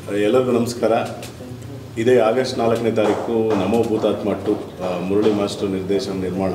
ಎಲ್ಲರಿಗೂ ನಮಸ್ಕಾರ ಇದೇ ಆಗಸ್ಟ್ ನಾಲ್ಕನೇ ತಾರೀಕು ನಮೋ ಭೂತಾತ್ಮ ಟು ಆ, ಮುರಳಿ ಮಾಸ್ಟರ್ ನಿರ್ದೇಶನ ನಿರ್ಮಾಣ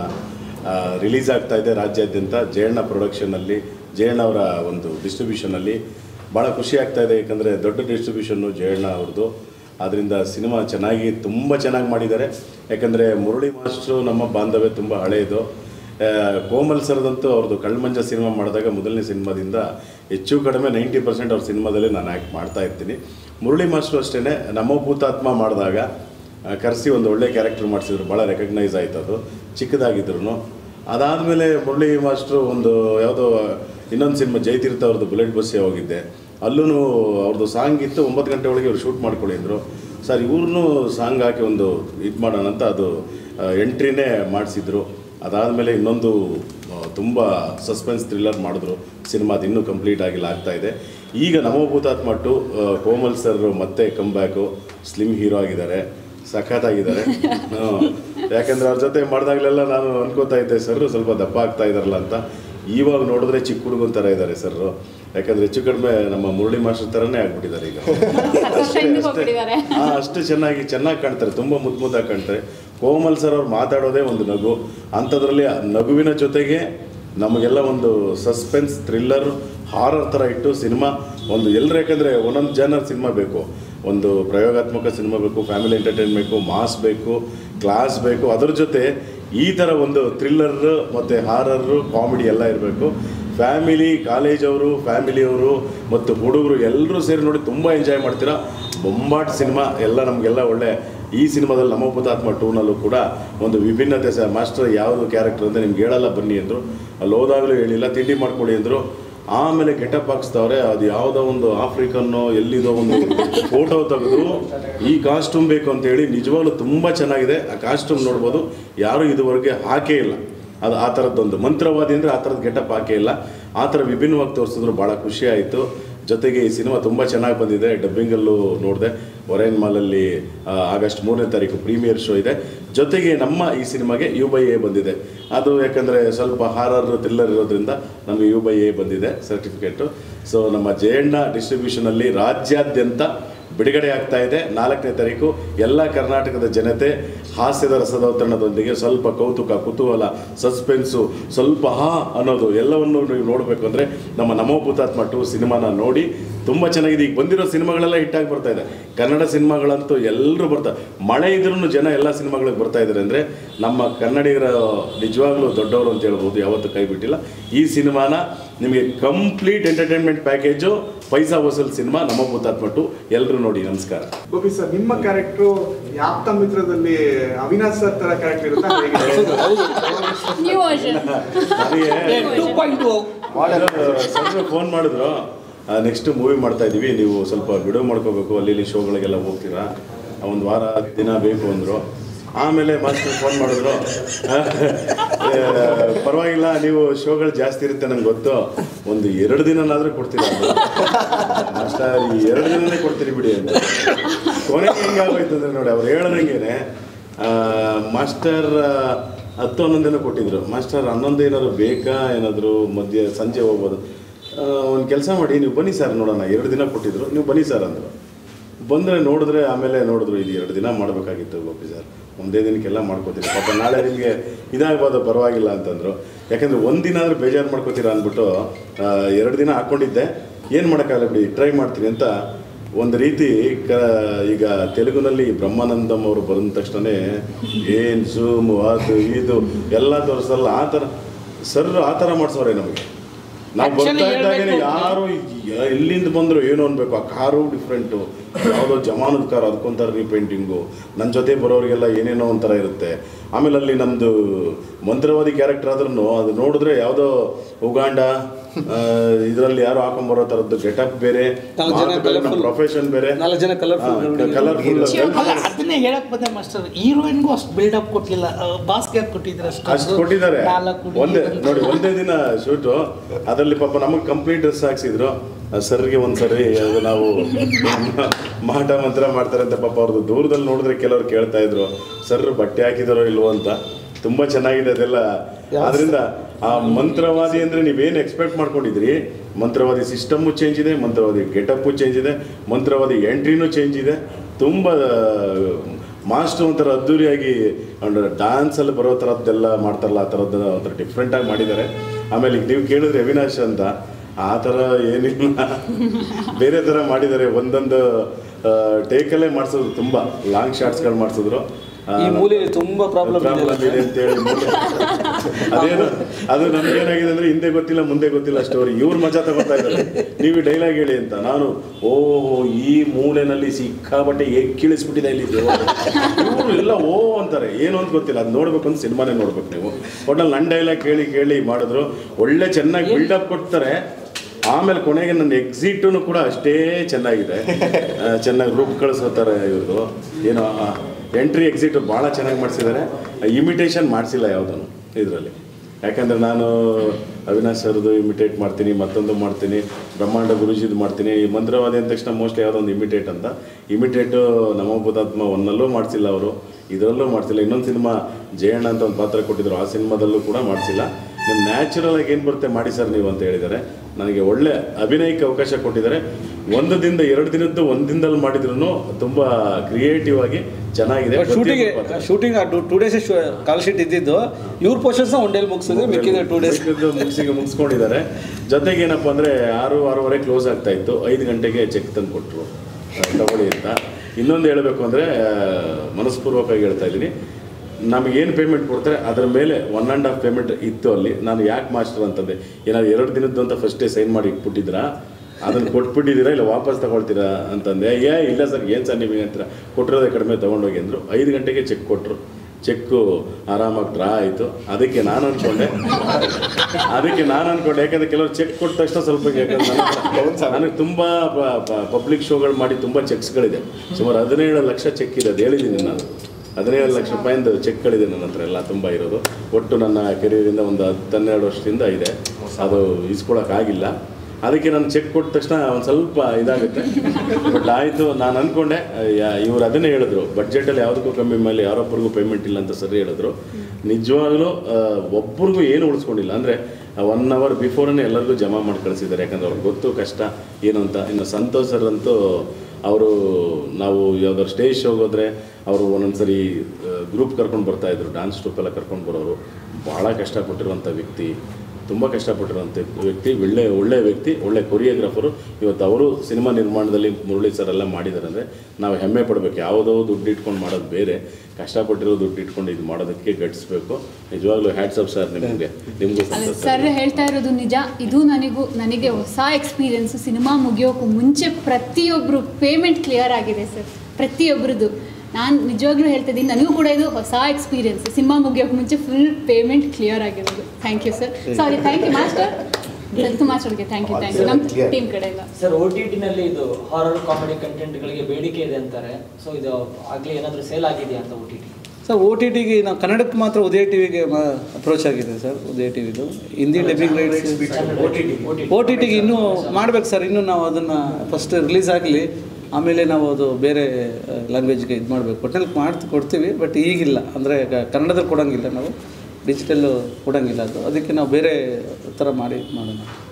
ರಿಲೀಸ್ ಆಗ್ತಾ ಇದೆ ರಾಜ್ಯಾದ್ಯಂತ ಜಯಣ್ಣ ಪ್ರೊಡಕ್ಷನ್ನಲ್ಲಿ ಜಯಣ್ಣ ಅವರ ಒಂದು ಡಿಸ್ಟ್ರಿಬ್ಯೂಷನಲ್ಲಿ ಭಾಳ ಖುಷಿ ಆಗ್ತಾ ಇದೆ ಯಾಕಂದರೆ ದೊಡ್ಡ ಡಿಸ್ಟ್ರಿಬ್ಯೂಷನ್ನು ಜಯಣ್ಣ ಅವ್ರದ್ದು ಆದ್ದರಿಂದ ಸಿನಿಮಾ ಚೆನ್ನಾಗಿ ತುಂಬ ಚೆನ್ನಾಗಿ ಮಾಡಿದ್ದಾರೆ ಯಾಕಂದರೆ ಮುರಳಿ ಮಾಸ್ಟ್ರು ನಮ್ಮ ಬಾಂಧವ್ಯ ತುಂಬ ಹಳೆಯದು ಆ, ಕೋಮಲ್ ಸರ್ದಂತೂ ಅವ್ರದ್ದು ಕಳ್ಮಂಜ ಸಿನಿಮಾ ಮಾಡಿದಾಗ ಮೊದಲನೇ ಸಿನಿಮಾದಿಂದ ಹೆಚ್ಚು ಕಡಿಮೆ ನೈಂಟಿ ಪರ್ಸೆಂಟ್ ಅವ್ರ ಸಿನಿಮಾದಲ್ಲಿ ನಾನು ಆ್ಯಕ್ಟ್ ಮಾಡ್ತಾ ಇರ್ತೀನಿ ಮುರಳಿ ಮಾಸ್ಟ್ರು ಅಷ್ಟೇ ನಮ್ಮ ಭೂತಾತ್ಮ ಮಾಡಿದಾಗ ಕರೆಸಿ ಒಂದು ಒಳ್ಳೆ ಕ್ಯಾರೆಕ್ಟರ್ ಮಾಡಿಸಿದ್ರು ಭಾಳ ರೆಕಗ್ನೈಸ್ ಆಯ್ತು ಅದು ಚಿಕ್ಕದಾಗಿದ್ರು ಅದಾದಮೇಲೆ ಮುರಳಿ ಮಾಸ್ಟ್ರು ಒಂದು ಯಾವುದೋ ಇನ್ನೊಂದು ಸಿನಿಮಾ ಜೈತೀರ್ಥ ಅವ್ರದ್ದು ಬುಲೆಟ್ ಬಸ್ಸೇ ಹೋಗಿದ್ದೆ ಅಲ್ಲೂ ಅವ್ರದ್ದು ಸಾಂಗ್ ಇತ್ತು ಒಂಬತ್ತು ಗಂಟೆ ಒಳಗೆ ಇವ್ರು ಶೂಟ್ ಮಾಡ್ಕೊಳ್ಳಿ ಅಂದರು ಸರ್ ಇವ್ರನ್ನೂ ಸಾಂಗ್ ಹಾಕಿ ಒಂದು ಇದು ಮಾಡೋಣ ಅಂತ ಅದು ಎಂಟ್ರಿನೇ ಮಾಡಿಸಿದ್ರು ಅದಾದಮೇಲೆ ಇನ್ನೊಂದು ತುಂಬ ಸಸ್ಪೆನ್ಸ್ ಥ್ರಿಲ್ಲರ್ ಮಾಡಿದ್ರು ಸಿನಿಮಾದ ಇನ್ನೂ ಕಂಪ್ಲೀಟ್ ಆಗಿಲ್ಲ ಆಗ್ತಾ ಇದೆ ಈಗ ನಮೋ ಭೂತಾತ್ಮ ಟು ಆ, ಕೋಮಲ್ ಸರ್ ಮತ್ತೆ ಕಮ್ ಬ್ಯಾಕು ಸ್ಲಿಮ್ ಹೀರೋ ಆಗಿದ್ದಾರೆ ಸಖತ್ತಾಗಿದ್ದಾರೆ ಹ್ಮ್. ಯಾಕಂದ್ರೆ ಅವ್ರ ಜೊತೆ ಮಾಡಿದಾಗಲೆಲ್ಲ ನಾನು ಅನ್ಕೋತಾ ಇದ್ದೆ ಸರ್ ಸ್ವಲ್ಪ ದಪ್ಪ ಆಗ್ತಾ ಇದಾರಲ್ಲ ಅಂತ ಇವಾಗ ನೋಡಿದ್ರೆ ಚಿಕ್ಕ ಹುಡುಗನ ಥರ ಇದ್ದಾರೆ ಸರ್ ಯಾಕಂದ್ರೆ ಹೆಚ್ಚು ಕಡಿಮೆ ನಮ್ಮ ಮುರಳಿ ಮಾಸ್ಟರ್ ಥರನೇ ಆಗ್ಬಿಟ್ಟಿದ್ದಾರೆ ಈಗ ಸಾಕಷ್ಟು ಹಿಂದಕ್ಕೆ ಹೋಗ್ಬಿಟ್ಟಿದ್ದಾರೆ ಹಾ, ಅಷ್ಟು ಚೆನ್ನಾಗಿ ಚೆನ್ನಾಗಿ ಕಾಣ್ತಾರೆ ತುಂಬ ಮುದ್ದು ಮುದ್ದಾಗಿ ಕಾಣ್ತಾರೆ ಕೋಮಲ್ ಸರ್ ಅವ್ರು ಮಾತಾಡೋದೇ ಒಂದು ನಗು ಅಂಥದ್ರಲ್ಲಿ ಆ ನಗುವಿನ ಜೊತೆಗೆ ನಮಗೆಲ್ಲ ಒಂದು ಸಸ್ಪೆನ್ಸ್ ಥ್ರಿಲ್ಲರ್ ಹಾರರ್ ಥರ ಇಟ್ಟು ಸಿನಿಮಾ ಒಂದು ಎಲ್ಲರೂ ಯಾಕಂದರೆ ಒಂದೊಂದು ಜನರ್ ಸಿನಿಮಾ ಬೇಕು ಒಂದು ಪ್ರಯೋಗಾತ್ಮಕ ಸಿನಿಮಾ ಬೇಕು ಫ್ಯಾಮಿಲಿ ಎಂಟರ್ಟೈನ್ ಬೇಕು ಮಾಸ್ ಬೇಕು ಕ್ಲಾಸ್ ಬೇಕು ಅದ್ರ ಜೊತೆ ಈ ಥರ ಒಂದು ಥ್ರಿಲ್ಲರ್ ಮತ್ತು ಹಾರರು ಕಾಮಿಡಿ ಎಲ್ಲ ಇರಬೇಕು ಫ್ಯಾಮಿಲಿ ಕಾಲೇಜವರು ಫ್ಯಾಮಿಲಿಯವರು ಮತ್ತು ಹುಡುಗರು ಎಲ್ಲರೂ ಸೇರಿ ನೋಡಿ ತುಂಬ ಎಂಜಾಯ್ ಮಾಡ್ತೀರಾ ಬೊಂಬಾಟ್ ಸಿನಿಮಾ ಎಲ್ಲ ನಮಗೆಲ್ಲ ಒಳ್ಳೆ ಈ ಸಿನಿಮಾದಲ್ಲಿ ನಮ್ಮ ಹುತಾತ್ಮ ಟೂನಲ್ಲೂ ಕೂಡ ಒಂದು ವಿಭಿನ್ನತೆ ಸಹ ಮಾಸ್ಟರ್ ಯಾವುದು ಕ್ಯಾರೆಕ್ಟರ್ ಅಂತ ನಿಮ್ಗೆ ಹೇಳಲ್ಲ ಬನ್ನಿ ಅಂದರು ಅಲ್ಲಿ ಹೋದಾಗಲೂ ಹೇಳಿಲ್ಲ ತಿಂಡಿ ಮಾಡ್ಕೊಳ್ಳಿ ಅಂದರು ಆಮೇಲೆ ಗೆಟಪ್ ಹಾಕ್ಸ್ತವ್ರೆ ಅದು ಯಾವುದೋ ಒಂದು ಆಫ್ರಿಕನ್ನೋ ಎಲ್ಲಿದೋ ಒಂದು ಫೋಟೋ ತೆಗೆದು ಈ ಕಾಸ್ಟ್ಯೂಮ್ ಬೇಕು ಅಂತೇಳಿ ನಿಜವಾಗ್ಲೂ ತುಂಬ ಚೆನ್ನಾಗಿದೆ ಆ ಕಾಸ್ಟ್ಯೂಮ್ ನೋಡ್ಬೋದು ಯಾರೂ ಇದುವರೆಗೆ ಹಾಕೇ ಇಲ್ಲ ಅದು ಆ ಥರದ್ದೊಂದು ಮಂತ್ರವಾದಿ ಅಂದರೆ ಆ ಥರದ್ದು ಗೆಟಪ್ ಹಾಕೇ ಇಲ್ಲ ಆ ಥರ ವಿಭಿನ್ನವಾಗಿ ತೋರಿಸಿದ್ರು ಭಾಳ ಖುಷಿ ಆಯಿತು ಜೊತೆಗೆ ಈ ಸಿನಿಮಾ ತುಂಬ ಚೆನ್ನಾಗಿ ಬಂದಿದೆ ಡಬ್ಬಿಂಗಲ್ಲೂ ನೋಡಿದೆ ಒರೇನ್ ಮಾಲಲ್ಲಿ ಆ, ಆಗಸ್ಟ್ ಮೂರನೇ ತಾರೀಕು ಪ್ರೀಮಿಯರ್ ಶೋ ಇದೆ ಜೊತೆಗೆ ನಮ್ಮ ಈ ಸಿನಿಮಾಗೆ ಯು ಬೈ ಎ ಬಂದಿದೆ ಅದು ಯಾಕಂದರೆ ಸ್ವಲ್ಪ ಹಾರರ್ ಥ್ರಿಲ್ಲರ್ ಇರೋದ್ರಿಂದ ನಮಗೆ ಯು ಬೈ ಎ ಬಂದಿದೆ ಸರ್ಟಿಫಿಕೇಟು ಸೊ ನಮ್ಮ ಜಯಣ್ಣ ಡಿಸ್ಟ್ರಿಬ್ಯೂಷನಲ್ಲಿ ರಾಜ್ಯಾದ್ಯಂತ ಬಿಡುಗಡೆ ಆಗ್ತಾ ಇದೆ ನಾಲ್ಕನೇ ತಾರೀಕು ಎಲ್ಲ ಕರ್ನಾಟಕದ ಜನತೆ ಹಾಸ್ಯದ ರಸದೌತಣದೊಂದಿಗೆ ಸ್ವಲ್ಪ ಕೌತುಕ ಕುತೂಹಲ ಸಸ್ಪೆನ್ಸು ಸ್ವಲ್ಪ ಹಾ ಅನ್ನೋದು ಎಲ್ಲವನ್ನು ನೀವು ನೋಡಬೇಕು ಅಂದರೆ ನಮ್ಮ ನಮೋ ಭೂತಾತ್ಮ ಟು ಸಿನಿಮಾನ ನೋಡಿ ತುಂಬ ಚೆನ್ನಾಗಿದೆ ಈಗ ಬಂದಿರೋ ಸಿನಿಮಾಗಳೆಲ್ಲ ಹಿಟ್ಟಾಗಿ ಬರ್ತಾ ಇದೆ ಕನ್ನಡ ಸಿನಿಮಾಗಳಂತೂ ಎಲ್ಲರೂ ಬರ್ತಾರೆ ಮಳೆ ಇದ್ರೂ ಜನ ಎಲ್ಲ ಸಿನಿಮಾಗಳಿಗೆ ಬರ್ತಾ ಇದ್ದಾರೆ ಅಂದರೆ ನಮ್ಮ ಕನ್ನಡಿಗರ ನಿಜವಾಗ್ಲೂ ದೊಡ್ಡವರು ಅಂತ ಹೇಳ್ಬೋದು ಯಾವತ್ತೂ ಕೈ ಬಿಟ್ಟಿಲ್ಲ ಈ ಸಿನಿಮಾನ ನಿಮಗೆ ಕಂಪ್ಲೀಟ್ ಎಂಟರ್ಟೈನ್ಮೆಂಟ್ ಪ್ಯಾಕೇಜು ಪೈಸಾ ವಸೂಲ್ ಸಿನಿಮಾ ನಮ್ಮ ಭೂತಾತ್ಮ ಟು ಎಲ್ಲರೂ ನೋಡಿ ನಮಸ್ಕಾರ ಗೋಪಿ ಸರ್ ನಿಮ್ಮ ಕ್ಯಾರೆಕ್ಟ್ರು ಯಾಪ್ತ ಮಿತ್ರದಲ್ಲಿ ಅವಿನಾಶ್ ಸರ್ ತರ ಕ್ಯಾರೆಕ್ಟರ್ ಇರುತ್ತಾ ಹೇಗೆ ನ್ಯೂ ವರ್ಷನ್ ನನಗೆ ಫೋನ್ ಮಾಡಿದ್ರು ನೆಕ್ಸ್ಟ್ ಮೂವಿ ಮಾಡ್ತಾ ಇದ್ದೀವಿ ನೀವು ಸ್ವಲ್ಪ ಬಿಡುವು ಮಾಡ್ಕೋಬೇಕು ಅಲ್ಲಿ ಇಲ್ಲಿ ಶೋಗಳಿಗೆಲ್ಲ ಹೋಗ್ತೀರಾ ಒಂದು ವಾರ ಹತ್ತು ದಿನ ಬೇಕು ಅಂದರು ಆಮೇಲೆ ಮಾಸ್ಟರ್ ಫೋನ್ ಮಾಡಿದ್ರು ಆ, ಪರವಾಗಿಲ್ಲ ನೀವು ಶೋಗಳು ಜಾಸ್ತಿ ಇರುತ್ತೆ ನಂಗೆ ಗೊತ್ತು ಒಂದು ಎರಡು ದಿನನಾದರೂ ಕೊಡ್ತೀರಾ ಅಂದ್ರು. ಮಾಸ್ಟರ್ ಈ ಎರಡು ದಿನನೇ ಕೊಡ್ತೀರಿ ಬಿಡಿ ಅಂತ ಕೊನೆಗೆ ಹೆಂಗಾಗೋಯ್ತು ಅಂದರೆ ನೋಡಿ ಅವ್ರು ಹೇಳ್ದಂಗೆನೆ ಆ, ಮಾಸ್ಟರ್ ಆ, ಹತ್ತು ಹನ್ನೊಂದು ದಿನ ಕೊಟ್ಟಿದ್ರು ಮಾಸ್ಟರ್ ಹನ್ನೊಂದು ಏನಾದ್ರು ಬೇಕಾ ಏನಾದರೂ ಮಧ್ಯೆ ಸಂಜೆ ಹೋಗ್ಬೋದು ಒಂದು ಕೆಲಸ ಮಾಡಿ ನೀವು ಬನ್ನಿ ಸರ್ ನೋಡೋಣ ಎರಡು ದಿನ ಕೊಟ್ಟಿದ್ರು ನೀವು ಬನ್ನಿ ಸರ್ ಅಂದರು ಬಂದರೆ ನೋಡಿದ್ರೆ ಆಮೇಲೆ ನೋಡಿದ್ರು ಇದು ಎರಡು ದಿನ ಮಾಡಬೇಕಾಗಿತ್ತು ಗೋಪಿ ಸರ್ ಒಂದೇ ದಿನಕ್ಕೆಲ್ಲ ಮಾಡ್ಕೋತೀನಿ ಪಾಪ ನಾಳೆ ನಿಮಗೆ ಇದಾಗ್ಬೋದು ಪರವಾಗಿಲ್ಲ ಅಂತಂದರು ಯಾಕಂದರೆ ಒಂದು ದಿನ ಆದರೂ ಬೇಜಾರು ಮಾಡ್ಕೋತೀರಾ ಅಂದ್ಬಿಟ್ಟು ಆ, ಎರಡು ದಿನ ಹಾಕ್ಕೊಂಡಿದ್ದೆ ಏನು ಮಾಡೋಕ್ಕಾಗಲ್ಲ ಬಿಡಿ ಟ್ರೈ ಮಾಡ್ತೀನಿ ಅಂತ ಒಂದು ರೀತಿ ಕ ಈಗ ತೆಲುಗುನಲ್ಲಿ ಬ್ರಹ್ಮಾನಂದಂ ಅವರು ಬಂದ ತಕ್ಷಣ ಏನು ಝೂಮು ಅದು ಇದು ಎಲ್ಲ ತೋರಿಸಲ್ಲ ಆ ಥರ ಸರ್ ಆ ಥರ ಮಾಡಿಸೋರೆ ನಮಗೆ ನಾವು ಬರ್ತಾ ಇದ್ದಾಗೇನೆ ಯಾರು ಯ- ಎಲ್ಲಿಂದ ಬಂದ್ರು ಏನು ಅನ್ಬೇಕು ಆ ಕಾರು ಡಿಫ್ರೆಂಟು ಯಾವುದೋ ಜಮಾನದ ಕಾರು ಅದಕ್ಕೊಂಥರ ರೀಪೇಂಟಿಂಗು ನನ್ನ ಜೊತೆ ಬರೋರಿಗೆಲ್ಲ ಏನೇನೋ ಒಂಥರ ಇರುತ್ತೆ ಆಮೇಲೆ ಅಲ್ಲಿ ನಮ್ಮದು ಮಂತ್ರವಾದಿ ಕ್ಯಾರೆಕ್ಟರ್ ಆದ್ರೂ ಅದು ನೋಡಿದ್ರೆ ಯಾವುದೋ ಉಗಾಂಡ ಇದರಲ್ಲಿ ಯಾರು ಹಾಕೊಂಬರೋ ಥರದ್ದು ಗೆಟಪ್ ಬೇರೆ ನಾಲ್ಕು ಜನ colourful. ಪ್ರೊಫೆಷನ್ ಬೇರೆ ನಾಲ್ಕು ಜನ colourful ಕಲರ್ಫುಲ್ ಅಲ್ಲ ಅದನ್ನೇ ಹೇಳಕ್ ಬಂದೆ ಮಾಸ್ಟರ್ ಹೀರೋಯಿನ್ಗೂ ಅಷ್ಟು ಬಿಲ್ಡಪ್ ಕೊಟ್ಟಿಲ್ಲ ಬಾಸ್ಗೆ ಕೊಟ್ಟಿದ್ರೆ ಅಷ್ಟು ಕೊಟ್ಟಿದ್ದಾರೆ ನಾಲ್ಕು ಹುಡುಗಿ ಒಂದೇ ಬಂದು- ನೋಡಿ ಒಂದೇ ದಿನ ಶೂಟು ಅದರಲ್ಲಿ ಪಾಪ ನಮಗೆ ಕಂಪ್ಲೀಟ್ ಡ್ರೆಸ್ ಹಾಕ್ಸಿದ್ರು ಆ ಸರ್ಗೆ ಒಂದು ಸರಿ ಅದು ನಾವು ಮಾಟ ಮಂತ್ರ ಮಾಡ್ತಾರೆ ಅಂತ ಪಾಪ ಅವ್ರದ್ದು ದೂರದಲ್ಲಿ ನೋಡಿದ್ರೆ ಕೆಲವ್ರು ಕೇಳ್ತಾ ಇದ್ರು ಸರ್ ಬಟ್ಟೆ ಹಾಕಿದಾರೋ ಇಲ್ವೋ ಅಂತ ತುಂಬ ಚೆನ್ನಾಗಿದೆ ಅದೆಲ್ಲ ಆದ್ರಿಂದ ಆ ಮಂತ್ರವಾದಿ ಅಂದರೆ ನೀವೇನು ಎಕ್ಸ್ಪೆಕ್ಟ್ ಮಾಡ್ಕೊಂಡಿದ್ರಿ ಮಂತ್ರವಾದಿ ಸಿಸ್ಟಮ್ಮು ಚೇಂಜ್ ಇದೆ ಮಂತ್ರವಾದಿ ಗೆಟಪ್ಪು ಚೇಂಜ್ ಇದೆ ಮಂತ್ರವಾದಿ ಎಂಟ್ರಿನೂ ಚೇಂಜ್ ಇದೆ ತುಂಬ ಮಾಸ್ಟರ್ ಒಂಥರ ಅದ್ದೂರಿಯಾಗಿ ಡ್ಯಾನ್ಸಲ್ಲಿ ಬರೋ ಥರದ್ದೆಲ್ಲ ಮಾಡ್ತಾರಲ್ಲ ಆ ಥರದ್ದು ಒಂಥರ ಡಿಫ್ರೆಂಟಾಗಿ ಮಾಡಿದ್ದಾರೆ ಆಮೇಲೆ ಈಗ ನೀವು ಕೇಳಿದ್ರೆ ಅವಿನಾಶ್ ಅಂತ ಆ ಥರ ಏನಿಲ್ಲ ಬೇರೆ ಥರ ಮಾಡಿದ್ದಾರೆ ಒಂದೊಂದು ಟೇಕಲ್ಲೇ ಮಾಡಿಸೋದು ತುಂಬ ಲಾಂಗ್ ಶಾರ್ಟ್ಸ್ಗಳು ಮಾಡಿಸಿದ್ರು ಈ ಮೂಲೆಯಲ್ಲಿ ತುಂಬಾ ಪ್ರಾಬ್ಲಮ್ ಪ್ರಾಬ್ಲಮ್ ಇದೆ ಅಂತೇಳಿ ಮೂಲೆ- ಅದೇನು ಅದು ನಮ್ಗೇನಾಗಿದೆ ಅಂದ್ರೆ ಹಿಂದೆ ಗೊತ್ತಿಲ್ಲ ಮುಂದೆ ಗೊತ್ತಿಲ್ಲ ಸ್ಟೋರಿ ಇವ್ರು ಮಜಾ ತಗೋತಾ ಇದ್ದಾರೆ ನೀವು ಡೈಲಾಗ್ ಹೇಳಿ ಅಂತ ನಾನು ಓ ಈ ಮೂಲೆನಲ್ಲಿ ಸಿಕ್ಕಾಬಟ್ಟೆ ಎಕ್ಕಿಳಿಸ್ಬಿಟ್ಟಿದೆ ಇಲ್ಲಿ ಇವರು ಎಲ್ಲ ಓ ಅಂತಾರೆ ಏನು ಅಂತ ಗೊತ್ತಿಲ್ಲ ಅದು ನೋಡ್ಬೇಕು ಅಂತ ಸಿನಿಮಾನೇ ನೋಡ್ಬೇಕು ನೀವು ಒಟ್ನಲ್ಲಿ ನನ್ನ ಡೈಲಾಗ್ ಕೇಳಿ ಕೇಳಿ ಮಾಡಿದ್ರು ಒಳ್ಳೆ ಚೆನ್ನಾಗಿ ಬಿಲ್ಡಪ್ ಕೊಡ್ತಾರೆ ಆಮೇಲೆ ಕೊನೆಗೆ ನನ್ನ ಎಕ್ಸಿಟೂ ಕೂಡ ಅಷ್ಟೇ ಚೆನ್ನಾಗಿದೆ ಆ, ಚೆನ್ನಾಗಿ ರೂಪ್ ಕಳಿಸೋತಾರೆ ಇವ್ರದ್ದು ಏನೋ ಎಂಟ್ರಿ ಎಕ್ಸಿಟ್ ಭಾಳ ಚೆನ್ನಾಗಿ ಮಾಡಿಸಿದ್ದಾರೆ ಇಮಿಟೇಷನ್ ಮಾಡಿಸಿಲ್ಲ ಯಾವುದನ್ನು ಇದರಲ್ಲಿ ಯಾಕಂದರೆ ನಾನು ಅವಿನಾಶ್ ಸರ್ದು ಇಮಿಟೇಟ್ ಮಾಡ್ತೀನಿ ಮತ್ತೊಂದು ಮಾಡ್ತೀನಿ ಬ್ರಹ್ಮಾಂಡ ಗುರುಜಿದು ಮಾಡ್ತೀನಿ ಈ ಮಂತ್ರವಾದಿ ಅಂದ ತಕ್ಷಣ ಮೋಸ್ಟ್ಲಿ ಯಾವುದೋ ಒಂದು ಇಮಿಟೇಟ್ ಅಂತ ಇಮಿಟೇಟು ನಮ ಭೂತಾತ್ಮ ಒನ್ನಲ್ಲೂ ಮಾಡಿಸಿಲ್ಲ ಅವರು ಇದರಲ್ಲೂ ಮಾಡಿಸಿಲ್ಲ ಇನ್ನೊಂದು ಸಿನಿಮಾ ಜಯಣ್ಣ ಅಂತ ಒಂದು ಪಾತ್ರ ಕೊಟ್ಟಿದ್ರು ಆ ಸಿನಿಮಾದಲ್ಲೂ ಕೂಡ ಮಾಡಿಸಿಲ್ಲ ನಿಮ್ಮ ನ್ಯಾಚುರಲ್ ಆಗಿ ಏನು ಬರುತ್ತೆ ಮಾಡಿ ಸರ್ ನೀವು ಅಂತ ಹೇಳಿದ್ದಾರೆ ನನಗೆ ಒಳ್ಳೆ ಅಭಿನಯಕ್ಕೆ ಅವಕಾಶ ಕೊಟ್ಟಿದ್ದಾರೆ ಒಂದು ದಿನದ ಎರಡು ದಿನದ್ದು ಒಂದು ದಿನದಲ್ಲಿ ಮಾಡಿದ್ರು ತುಂಬ ಕ್ರಿಯೇಟಿವ್ ಆಗಿ ಚೆನ್ನಾಗಿದೆ ಶೂಟಿಂಗ್ ಪ್ರತಿಯೊಬ್ಬ ಪಾತ್ರ. Shooting two days call sheet ಇದ್ದಿದ್ದು ಇವ್ರ ಪೋರ್ಷನ್ಸ್ ಒನ್ ಡೇಲಿ ಮುಗಿಸಿದ್ರೆ ಮಿಕ್ಕಿದೆ ಟೂ ಡೇಸ್ ಮಿಕ್ಕಿದ್ದು ಮುಗಿಸಿ ಮುಗಿಸ್ಕೊಂಡಿದ್ದಾರೆ ಜೊತೆಗೆ ಏನಪ್ಪ ಅಂದರೆ ಆರು ಆರೂವರೆ ಕ್ಲೋಸ್ ಆಗ್ತಾ ಇತ್ತು ಐದು ಗಂಟೆಗೆ ಚೆಕ್ ತಂದು ಕೊಟ್ಟರು ತಗೊಳ್ಳಿ ಅಂತ ಇನ್ನೊಂದು ಹೇಳಬೇಕು ಅಂದರೆ ಮನಸ್ಪೂರ್ವಕವಾಗಿ ಹೇಳ್ತಾ ಇದ್ದೀನಿ ನಮಗೇನು ಪೇಮೆಂಟ್ ಕೊಡ್ತಾರೆ ಅದರ ಮೇಲೆ ಒನ್ ಆ್ಯಂಡ್ ಹಾಫ್ ಪೇಮೆಂಟ್ ಇತ್ತು ಅಲ್ಲಿ ನಾನು ಯಾಕೆ ಮಾಸ್ಟರ್ ಅಂತಂದೆ ಏನಾದ್ರು ಎರಡು ದಿನದ್ದು ಅಂತ ಫಸ್ಟೇ ಸೈನ್ ಮಾಡಿ ಇಟ್ಬಿಟ್ಟಿದ್ರಾ ಅದನ್ನು ಕೊಟ್ಬಿಟ್ಟಿದ್ದೀರಾ ಇಲ್ಲ ವಾಪಸ್ ತಗೊಳ್ತೀರಾ ಅಂತಂದೆ ಏ ಇಲ್ಲ ಸರ್ ಏನು ಸರ್ ನಿಮಗೆ ಅಂತ ಕೊಟ್ಟಿರೋದೇ ಕಡಿಮೆ ತೊಗೊಂಡೋಗಿ ಅಂದರು ಐದು ಗಂಟೆಗೆ ಚೆಕ್ ಕೊಟ್ಟರು ಚೆಕ್ಕು ಆರಾಮಾಗಿ ಡ್ರಾ ಆಯಿತು ಅದಕ್ಕೆ ನಾನು ಅಂದ್ಕೊಂಡೆ ಅದಕ್ಕೆ ನಾನು ಅನ್ಕೊಂಡೆ ಯಾಕಂದ್ರೆ ಕೆಲವರು ಚೆಕ್ ಕೊಟ್ಟ ತಕ್ಷಣ ಸ್ವಲ್ಪ ಯಾಕಂದ್ರೆ ನನಗೆ- ನನಗೆ ತುಂಬ ಪಬ್ಲಿಕ್ ಶೋಗಳು ಮಾಡಿ ತುಂಬ ಚೆಕ್ಸ್ಗಳಿದೆ ಸುಮಾರು ಹದಿನೇಳು ಲಕ್ಷ ಚೆಕ್ ಇದೆ ಅದು ಹೇಳಿದ್ದೀನಿ ನಾನು ಹದಿನೇಳು ಲಕ್ಷ ರೂಪಾಯಿಂದ ಚೆಕ್ಗಳಿದೆ ನನ್ನ ಹತ್ರ ಎಲ್ಲ ತುಂಬ ಇರೋದು ಒಟ್ಟು ನನ್ನ ಕೆರಿಯರಿಂದ ಒಂದು ಹತ್ತು ಹನ್ನೆರಡು ವರ್ಷದಿಂದ ಇದೆ ಅದು ಇಸ್ಕೊಳಕ್ಕಾಗಿಲ್ಲ ಅದಕ್ಕೆ ನಾನು ಚೆಕ್ ಕೊಟ್ಟ ತಕ್ಷಣ ಒಂದು ಸ್ವಲ್ಪ ಇದಾಗುತ್ತೆ ಬಟ್ ಆಯಿತು ನಾನು ಅಂದ್ಕೊಂಡೆ ಇವ್ರು ಅದನ್ನೇ ಹೇಳಿದ್ರು ಬಡ್ಜೆಟಲ್ಲಿ ಯಾವುದಕ್ಕೂ ಕಮ್ಮಿ ಮೇಲೆ ಯಾರೊಬ್ಬರಿಗೂ ಪೇಮೆಂಟ್ ಇಲ್ಲ ಅಂತ ಸರಿ ಹೇಳಿದ್ರು ನಿಜವಾಗ್ಲೂ ಆ, ಒಬ್ರಿಗೂ ಏನು ಉಳಿಸ್ಕೊಂಡಿಲ್ಲ ಅಂದರೆ ಒನ್ ಅವರ್ ಬಿಫೋರೇ ಎಲ್ಲರಿಗೂ ಜಮಾ ಮಾಡಿ ಕಳಿಸಿದ್ದಾರೆ ಯಾಕಂದ್ರೆ ಅವ್ರಿಗೆ ಗೊತ್ತು ಕಷ್ಟ ಏನು ಅಂತ ಇನ್ನು ಸಂತೋಷ್ ಸರ್ ಅಂತೂ ಅವರು ನಾವು ಯಾವ್ದಾದ್ರು ಸ್ಟೇಜ್ ಶೋಗೆ ಹೋದರೆ ಅವರು ಒಂದೊಂದು ಸರಿ ಗ್ರೂಪ್ ಕರ್ಕೊಂಡು ಬರ್ತಾಯಿದ್ರು ಡ್ಯಾನ್ಸ್ ಟ್ರೂಪ್ ಎಲ್ಲ ಕರ್ಕೊಂಡು ಬರೋರು ಭಾಳ ಕಷ್ಟಪಟ್ಟಿರುವಂಥ ವ್ಯಕ್ತಿ ತುಂಬ ಕಷ್ಟಪಟ್ಟಿರುವಂಥ ವ್ಯಕ್ತಿ ಒಳ್ಳೆ ಒಳ್ಳೆ ವ್ಯಕ್ತಿ ಒಳ್ಳೆ ಕೊರಿಯೋಗ್ರಾಫರು ಇವತ್ತು ಅವರು ಸಿನಿಮಾ ನಿರ್ಮಾಣದಲ್ಲಿ ಮುರಳಿ ಸರ್ ಎಲ್ಲ ಮಾಡಿದ್ದಾರೆ ಅಂದರೆ ನಾವು ಹೆಮ್ಮೆ ಪಡಬೇಕು ಯಾವುದೋ ದುಡ್ಡು ಇಟ್ಕೊಂಡು ಮಾಡೋದು ಬೇರೆ ಕಷ್ಟಪಟ್ಟಿರೋ ದುಡ್ಡು ಇಟ್ಕೊಂಡು ಇದು ಮಾಡೋದಕ್ಕೆ ಗಟ್ಟಿಸ್ಬೇಕು ನಿಜವಾಗ್ಲೂ ಹ್ಯಾಟ್ಸಪ್ ಸರ್ ನಿಮಗೆ ನಿಮಗೂ ಅಲ್ಲ ಸಂತೋಷ ಸರ್ ಹೇಳ್ತಾ ಇರೋದು ನಿಜ ಇದು ನನಗೂ ನನಗೆ ಹೊಸ ಎಕ್ಸ್ಪೀರಿಯನ್ಸ್ ಸಿನಿಮಾ ಮುಗಿಯೋಕ್ಕೂ ಮುಂಚೆ ಪ್ರತಿಯೊಬ್ಬರು ಪೇಮೆಂಟ್ ಕ್ಲಿಯರ್ ಆಗಿದೆ ಸರ್ ಪ್ರತಿಯೊಬ್ಬರದ್ದು ನಾನು ನಿಜವಾಗ್ಲೂ ಹೇಳ್ತಾ ಇದ್ದೀನಿ ನನಗೂ ಕೂಡ ಇದು ಹೊಸ ಎಕ್ಸ್ಪೀರಿಯನ್ಸ್ ಸಿನಿಮಾ ಮುಗಿಯೋಕೆ ಮುಂಚೆ ಫುಲ್ ಪೇಮೆಂಟ್ ಕ್ಲಿಯರ್ ಆಗಿರೋದು thank you sir sorry thank you master Dattu ಮಾಸ್ಟರ್ಗೆ ಥ್ಯಾಂಕ್ ಯು ಥ್ಯಾಂಕ್ ಯು ನಮ್ಮ ಟೀಮ್ ಕಡೆಯಿಂದ ಸರ್ ಓ ಟಿ ಟಿನಲ್ಲಿ ಇದು ಹಾರರ್ ಕಾಮಿಡಿ ಕಂಟೆಂಟ್ಗಳಿಗೆ ಬೇಡಿಕೆ ಇದೆ ಅಂತಾರೆ ಸೊ ಇದು ಆಗಲೇ ಏನಾದರೂ ಸೇಲ್ ಆಗಿದೆಯಾ ಅಂತ O T T sir O T ಟಿಗೆ ನಾವು ಕನ್ನಡಕ್ಕೆ ಮಾತ್ರ ಉದಯ ಟಿವಿಗೆ ಅಪ್ರೋಚ್ ಆಗಿದೆ ಸರ್ ಉದಯ ಟಿವಿದು Hindi dubbing rights O T T O T O T ಟಿಗೆ ಇನ್ನೂ ಮಾಡ್ಬೇಕು ಸರ್ ಇನ್ನೂ ನಾವು ಅದನ್ನು ಫಸ್ಟ್ ರಿಲೀಸ್ ಆಗಲಿ ಆಮೇಲೆ ನಾವು ಅದು ಬೇರೆ ಲ್ಯಾಂಗ್ವೇಜ್ಗೆ ಇದು ಮಾಡಬೇಕು ಒಟ್ಟಲ್ಲಿ ಮಾಡ್ತು ಕೊಡ್ತೀವಿ ಬಟ್ ಈಗಿಲ್ಲ ಅಂದರೆ ಕನ್ನಡದಲ್ಲಿ ಕೊಡೋಂಗಿಲ್ಲ ನಾವು ಡಿಜಿಟಲ್ಲು ಕೊಡೋಂಗಿಲ್ಲ ಅದು ಅದಕ್ಕೆ ನಾವು ಬೇರೆ ಥರ ಮಾಡಿ ಮಾಡೋಣ